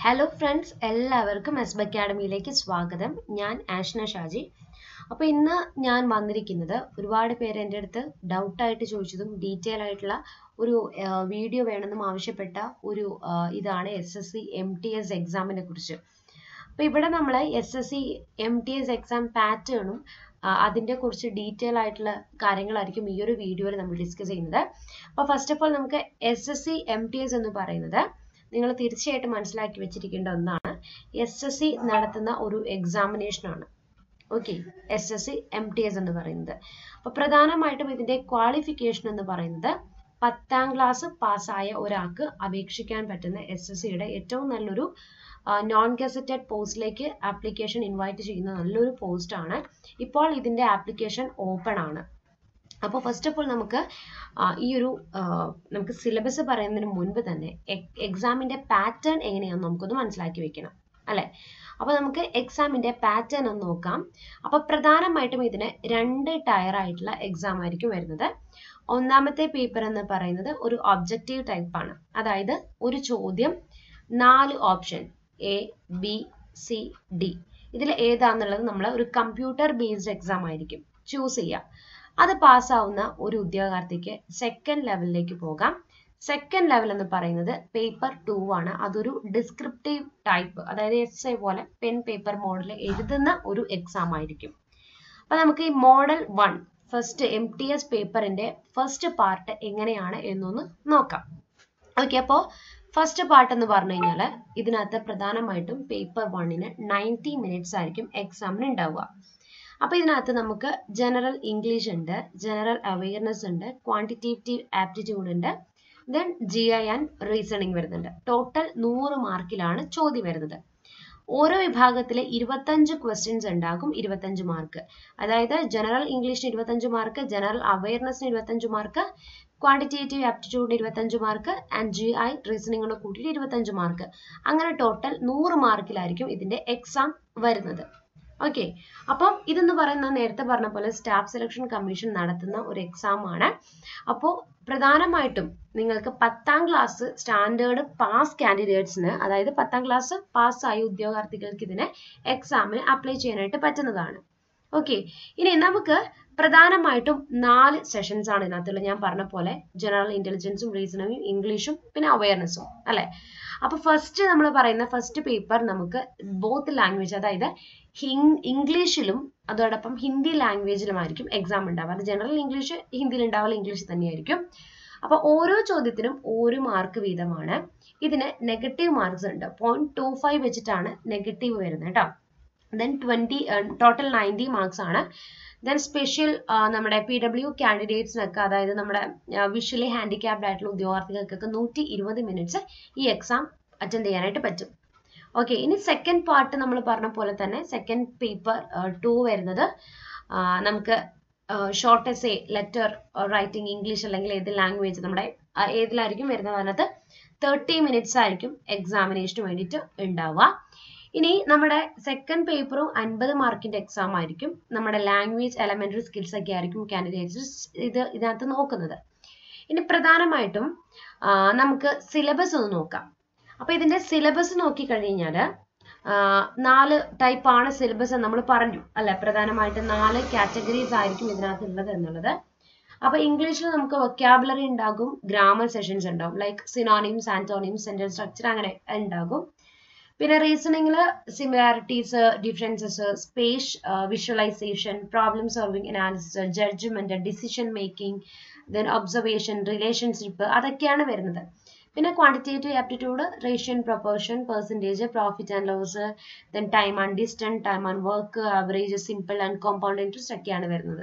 hello friends എല്ലാവർക്കും S B അക്കാഡമിയിലേക്ക് സ്വാഗതം ഞാൻ ആഷ്ന ഷാജി അപ്പോൾ ഇന്ന് ഞാൻ വന്നിരിക്കുന്നത് ഒരുപാട് പേര് എൻ്റെ അടുത്ത് ഡൗട്ടായിട്ട് ചോദിച്ചതും ഡീറ്റെയിൽ ആയിട്ടുള്ള ഒരു വീഡിയോ വേണമെന്നും ആവശ്യപ്പെട്ട ഒരു ആ, ഇതാണ് S S C M T S എക്സാമിനെ കുറിച്ച് അപ്പോൾ ഇവിടെ നമ്മൾ S S C M T S exam പാറ്റേണും അതിൻ്റെ കുറിച്ച് ഡീറ്റെയിൽ ആയിട്ടുള്ള കാര്യങ്ങളായിരിക്കും ഈ ഒരു വീഡിയോയിൽ നമ്മൾ ഡിസ്കസ് ചെയ്യുന്നത് അപ്പോൾ ഫസ്റ്റ് ഓഫ് ഓൾ നമുക്ക് S S C M T S എന്ന് പറയുന്നത് നിങ്ങൾ തീർച്ചയായിട്ടും മനസ്സിലാക്കി വെച്ചിരിക്കേണ്ട ഒന്നാണ് എസ് എസ് സി നടത്തുന്ന ഒരു എക്സാമിനേഷൻ ആണ് okay S S C M T S എന്ന് പറയുന്നത് അപ്പോൾ പ്രധാനമായിട്ടും ഇതിന്റെ ക്വാളിഫിക്കേഷൻ എന്ന് പറയുന്നത് പത്താം ക്ലാസ് പാസ്സായ ഒരാൾക്ക് അപേക്ഷിക്കാൻ പറ്റുന്ന എസ് എസ് സിയുടെ ഏറ്റവും നല്ലൊരു നോൺ ഗസറ്റഡ് പോസ്റ്റിലേക്ക് ആപ്ലിക്കേഷൻ ഇൻവൈറ്റ് ചെയ്യുന്ന നല്ലൊരു പോസ്റ്റ് ആണ് ഇപ്പോൾ ഇതിന്റെ ആപ്ലിക്കേഷൻ ഓപ്പൺ ആണ് അപ്പോൾ ഫസ്റ്റ് ഓഫ് ഓൾ നമുക്ക് ആ, ഈ ഒരു ആ, നമുക്ക് സിലബസ് പറയുന്നതിന് മുൻപ് തന്നെ എക്സാമിന്റെ പാറ്റേൺ എങ്ങനെയാണെന്ന് നമുക്കൊന്ന് മനസ്സിലാക്കി വെക്കണം അല്ലെ അപ്പോൾ നമുക്ക് എക്സാമിന്റെ പാറ്റേൺ ഒന്ന് നോക്കാം അപ്പോൾ പ്രധാനമായിട്ടും ഇതിന് രണ്ട് ടയർ ആയിട്ടുള്ള എക്സാം ആയിരിക്കും വരുന്നത് ഒന്നാമത്തെ പേപ്പർ എന്ന് പറയുന്നത് ഒരു ഒബ്ജക്റ്റീവ് ടൈപ്പ് ആണ് അതായത് ഒരു ചോദ്യം നാല് option A B C D ഇതിൽ ഏതാന്നുള്ളത് നമ്മൾ ഒരു കമ്പ്യൂട്ടർ ബേസ്ഡ് എക്സാം ആയിരിക്കും ചൂസ് ചെയ്യുക അത് പാസ്സാവുന്ന ഒരു ഉദ്യോഗാർത്ഥിക്ക് സെക്കൻഡ് ലെവലിലേക്ക് പോകാം സെക്കൻഡ് ലെവൽ എന്ന് പറയുന്നത് പേപ്പർ ടു ആണ് അതൊരു ഡിസ്ക്രിപ്റ്റീവ് ടൈപ്പ് അതായത് എസ് എ പോലെ പെൻ പേപ്പർ മോഡൽ എഴുതുന്ന ഒരു എക്സാം ആയിരിക്കും അപ്പൊ നമുക്ക് ഈ model one first M T S പേപ്പറിന്റെ ഫസ്റ്റ് പാർട്ട് എങ്ങനെയാണ് എന്നൊന്ന് നോക്കാം ഓക്കെ അപ്പോൾ ഫസ്റ്റ് പാർട്ട് എന്ന് പറഞ്ഞു കഴിഞ്ഞാൽ ഇതിനകത്ത് പ്രധാനമായിട്ടും പേപ്പർ വണ്ണിന് നയൻറ്റി മിനിറ്റ്സ് ആയിരിക്കും എക്സാമിന് ഉണ്ടാവുക അപ്പൊ ഇതിനകത്ത് നമുക്ക് ജനറൽ ഇംഗ്ലീഷ് ഉണ്ട് ജനറൽ അവയർനെസ് ഉണ്ട് ക്വാണ്ടിറ്റേറ്റീവ് ആപ്റ്റിറ്റ്യൂഡ് ഉണ്ട് then G I and reasoning വരുന്നുണ്ട് ടോട്ടൽ നൂറ് മാർക്കിലാണ് ചോദ്യം വരുന്നത് ഓരോ വിഭാഗത്തിലെ ഇരുപത്തഞ്ച് ക്വസ്റ്റ്യൻസ് ഉണ്ടാകും ഇരുപത്തഞ്ച് മാർക്ക് അതായത് ജനറൽ ഇംഗ്ലീഷിന് ഇരുപത്തഞ്ച് മാർക്ക് ജനറൽ അവയർനെസ്സിന് ഇരുപത്തഞ്ച് മാർക്ക് ക്വാണ്ടിറ്റേറ്റീവ് ആപ്റ്റിറ്റ്യൂഡിന് ഇരുപത്തഞ്ച് മാർക്ക് ആൻഡ് ജി ഐ റീസണിങ്ങിനോട് കൂട്ടിയിട്ട് ഇരുപത്തഞ്ച് മാർക്ക് അങ്ങനെ ടോട്ടൽ നൂറ് മാർക്കിലായിരിക്കും ഇതിന്റെ എക്സാം വരുന്നത് ഓക്കെ അപ്പം ഇതെന്ന് പറയുന്ന നേരത്തെ പറഞ്ഞ പോലെ സ്റ്റാഫ് സെലക്ഷൻ കമ്മീഷൻ നടത്തുന്ന ഒരു എക്സാം ആണ് അപ്പോൾ പ്രധാനമായിട്ടും നിങ്ങൾക്ക് പത്താം ക്ലാസ് സ്റ്റാൻഡേർഡ് പാസ് കാൻഡിഡേറ്റ്സിന് അതായത് പത്താം ക്ലാസ് പാസ്സായ ഉദ്യോഗാർത്ഥികൾക്ക് ഇതിനെ എക്സാമിന് അപ്ലൈ ചെയ്യാനായിട്ട് പറ്റുന്നതാണ് ഓക്കെ ഇനി നമുക്ക് പ്രധാനമായിട്ടും നാല് സെഷൻസ് ആണ് ഇതിനകത്തുള്ളത് ഞാൻ പറഞ്ഞ പോലെ ജനറൽ ഇന്റലിജൻസും റീസണിങ്ങും ഇംഗ്ലീഷും പിന്നെ അവയർനെസ്സും അല്ലെ അപ്പൊ ഫസ്റ്റ് നമ്മൾ പറയുന്ന ഫസ്റ്റ് പേപ്പർ നമുക്ക് ബോത്ത് ലാംഗ്വേജ് അതായത് ഹിങ് ഇംഗ്ലീഷിലും അതോടൊപ്പം ഹിന്ദി ലാംഗ്വേജിലുമായിരിക്കും എക്സാം ഉണ്ടാവുക അത് ജനറൽ ഇംഗ്ലീഷ് ഹിന്ദിയിൽ ഉണ്ടാവില്ല ഇംഗ്ലീഷ് തന്നെയായിരിക്കും അപ്പൊ ഓരോ ചോദ്യത്തിനും ഒരു മാർക്ക് വീതമാണ് ഇതിന് നെഗറ്റീവ് മാർക്സ് ഉണ്ട് പോയിന്റ് ടു ഫൈവ് വെച്ചിട്ടാണ് നെഗറ്റീവ് വരുന്നത് കേട്ടോ then twenty total ninety marks ആണ് ദെൻ സ്പെഷ്യൽ നമ്മുടെ പി ഡബ്ല്യു കാൻഡിഡേറ്റ്സിനൊക്കെ അതായത് നമ്മുടെ വിഷ്വലി ഹാൻഡിക്യാപ്ഡ് ആയിട്ടുള്ള ഉദ്യോഗാർത്ഥികൾക്കൊക്കെ നൂറ്റി ഇരുപത് മിനിറ്റ്സ് ഈ എക്സാം അറ്റൻഡ് ചെയ്യാനായിട്ട് പറ്റും ഓക്കെ ഇനി സെക്കൻഡ് പാർട്ട് നമ്മൾ പറഞ്ഞ പോലെ തന്നെ സെക്കൻഡ് പേപ്പർ ടു വരുന്നത് ആ, നമുക്ക് short essay letter writing English അല്ലെങ്കിൽ ഏത് ലാംഗ്വേജ് നമ്മുടെ ആ, ഏതിലായിരിക്കും വരുന്നത് അതിനകത്ത് തേർട്ടി മിനിറ്റ്സ് ആയിരിക്കും എക്സാമിനേഷന് വേണ്ടിയിട്ട് ഉണ്ടാവുക ഇനി നമ്മുടെ സെക്കൻഡ് പേപ്പറും അൻപത് മാർക്കിന്റെ എക്സാം ആയിരിക്കും നമ്മുടെ ലാംഗ്വേജ് എലമെന്ററി സ്കിൽസ് ഒക്കെ ആയിരിക്കും കാൻഡിഡേറ്റ്സ് ഇത് ഇതിനകത്ത് നോക്കുന്നത് ഇനി പ്രധാനമായിട്ടും ആ, നമുക്ക് സിലബസ് ഒന്ന് നോക്കാം അപ്പൊ ഇതിന്റെ സിലബസ് നോക്കിക്കഴിഞ്ഞാല് ആ, നാല് ടൈപ്പ് ആണ് സിലബസ് നമ്മൾ പറഞ്ഞു അല്ലെ പ്രധാനമായിട്ടും നാല് കാറ്റഗറീസ് ആയിരിക്കും ഇതിനകത്ത് ഉള്ളത് എന്നുള്ളത് അപ്പൊ ഇംഗ്ലീഷിൽ നമുക്ക് വൊക്കാബുലറി ഉണ്ടാകും ഗ്രാമർ സെഷൻസ് ഉണ്ടാകും like synonyms antonyms sentence structure അങ്ങനെ ഉണ്ടാകും പിന്നെ റീസണിങ്ങിൽ similarities differences space visualisation problem solving analysis judgement decision making then observation relationship അതൊക്കെയാണ് വരുന്നത് പിന്നെ ക്വാണ്ടിറ്റേറ്റീവ് ആപ്റ്റിറ്റ്യൂഡ് റേഷ്യൻ proportion percentage profit and loss then time and distance time and work average simple and compound interest ഒക്കെയാണ് വരുന്നത്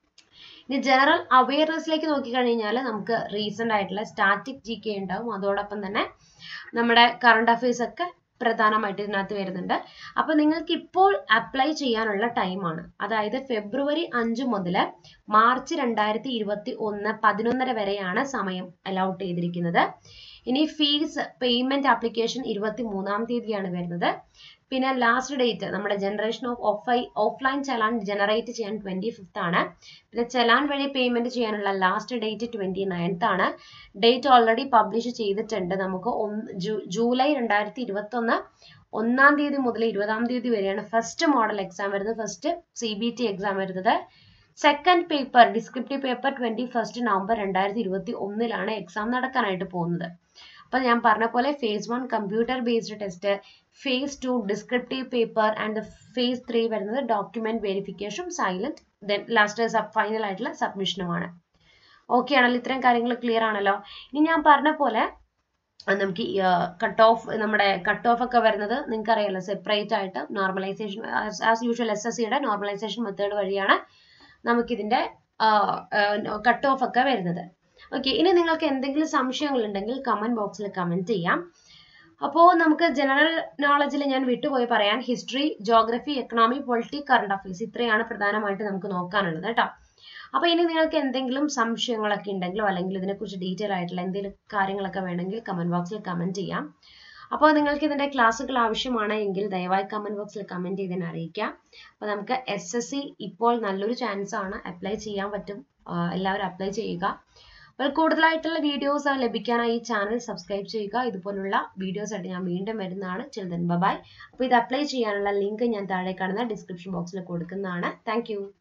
ഇനി general അവയർനെസ്സിലേക്ക് നോക്കിക്കഴിഞ്ഞാൽ നമുക്ക് recent ആയിട്ടുള്ള സ്റ്റാറ്റിക് ജി കെ ഉണ്ടാവും അതോടൊപ്പം തന്നെ നമ്മുടെ കറണ്ട് അഫയേഴ്സ് ഒക്കെ പ്രധാനമായിട്ട് ഇതിനകത്ത് വരുന്നുണ്ട് അപ്പൊ നിങ്ങൾക്ക് ഇപ്പോൾ അപ്ലൈ ചെയ്യാനുള്ള ടൈമാണ് അതായത് ഫെബ്രുവരി അഞ്ച് മുതൽ മാർച്ച് രണ്ടായിരത്തി ഇരുപത്തി ഒന്ന് പതിനൊന്നര വരെയാണ് സമയം അലൗട്ട് ചെയ്തിരിക്കുന്നത് ഇനി ഫീസ് പേയ്മെന്റ് ആപ്ലിക്കേഷൻ ഇരുപത്തി മൂന്നാം തീയതിയാണ് വരുന്നത് പിന്നെ ലാസ്റ്റ് ഡേറ്റ് നമ്മുടെ generation of of offline challan generate ചെയ്യാൻ ട്വന്റി ഫിഫ്ത്ത് ആണ് പിന്നെ ചലാൻ വഴി പേയ്മെന്റ് ചെയ്യാനുള്ള ലാസ്റ്റ് ഡേറ്റ് ട്വന്റി നയൻത്ത് ആണ് ഡേറ്റ് ഓൾറെഡി പബ്ലിഷ് ചെയ്തിട്ടുണ്ട് നമുക്ക് ജൂലൈ രണ്ടായിരത്തി ഇരുപത്തി ഒന്ന് ഒന്നാം തീയതി മുതൽ ഇരുപതാം തീയതി വരെയാണ് ഫസ്റ്റ് മോഡൽ എക്സാം വരുന്നത് first C B T exam വരുന്നത് second paper descriptive paper twenty first November രണ്ടായിരത്തി ഇരുപത്തി ഒന്നിലാണ് എക്സാം നടക്കാനായിട്ട് പോകുന്നത് അപ്പൊ ഞാൻ പറഞ്ഞ പോലെ phase one computer based test phase two descriptive paper and phase three വരുന്നത് document verification silent then last sub final ആയിട്ടുള്ള സബ്മിഷനുമാണ് ഓക്കെ ആണല്ലോ ഇത്രയും കാര്യങ്ങൾ ക്ലിയർ ആണല്ലോ ഇനി ഞാൻ പറഞ്ഞ പോലെ നമുക്ക് കട്ട് ഓഫ് നമ്മുടെ കട്ട് ഓഫ് ഒക്കെ വരുന്നത് നിങ്ങൾക്ക് അറിയാലോ സെപ്പറേറ്റ് ആയിട്ട് normalisation as usual S S സിയുടെ നോർമലൈസേഷൻ മെത്തേഡ് വഴിയാണ് നമുക്കിതിന്റെ കട്ട് ഓഫ് ഒക്കെ വരുന്നത് ഓക്കെ ഇനി നിങ്ങൾക്ക് എന്തെങ്കിലും സംശയങ്ങൾ ഉണ്ടെങ്കിൽ കമന്റ് ബോക്സിൽ കമന്റ് ചെയ്യാം അപ്പോൾ നമുക്ക് ജനറൽ നോളജിൽ ഞാൻ വിട്ടുപോയി പറയാൻ history geography economy polity current affairs ഇത്രയാണ് പ്രധാനമായിട്ട് നമുക്ക് നോക്കാനുള്ളത് കേട്ടോ അപ്പൊ ഇനി നിങ്ങൾക്ക് എന്തെങ്കിലും സംശയങ്ങളൊക്കെ ഉണ്ടെങ്കിലോ അല്ലെങ്കിൽ ഇതിനെക്കുറിച്ച് ഡീറ്റെയിൽ ആയിട്ടുള്ള എന്തെങ്കിലും കാര്യങ്ങളൊക്കെ വേണമെങ്കിൽ കമന്റ് ബോക്സിൽ കമന്റ് ചെയ്യാം അപ്പോൾ നിങ്ങൾക്ക് ഇതിന്റെ ക്ലാസ്സുകൾ ആവശ്യമാണ് എങ്കിൽ ദയവായി കമന്റ് ബോക്സിൽ കമന്റ് ചെയ്തതിന് അറിയിക്കാം അപ്പോൾ നമുക്ക് എസ് എസ് സി ഇപ്പോൾ നല്ലൊരു ചാൻസ് ആണ് അപ്ലൈ ചെയ്യാൻ പറ്റും എല്ലാവരും അപ്ലൈ ചെയ്യുക അപ്പോൾ കൂടുതലായിട്ടുള്ള വീഡിയോസ് ലഭിക്കാനായി ഈ ചാനൽ സബ്സ്ക്രൈബ് ചെയ്യുക ഇതുപോലുള്ള വീഡിയോസ് ആയിട്ട് ഞാൻ വീണ്ടും വരുന്നതാണ് ചിൽഡ്രൻ ബബായ് അപ്പോൾ ഇത് അപ്ലൈ ചെയ്യാനുള്ള ലിങ്ക് ഞാൻ താഴെ കാണുന്ന ഡിസ്ക്രിപ്ഷൻ ബോക്സിൽ കൊടുക്കുന്നതാണ് താങ്ക്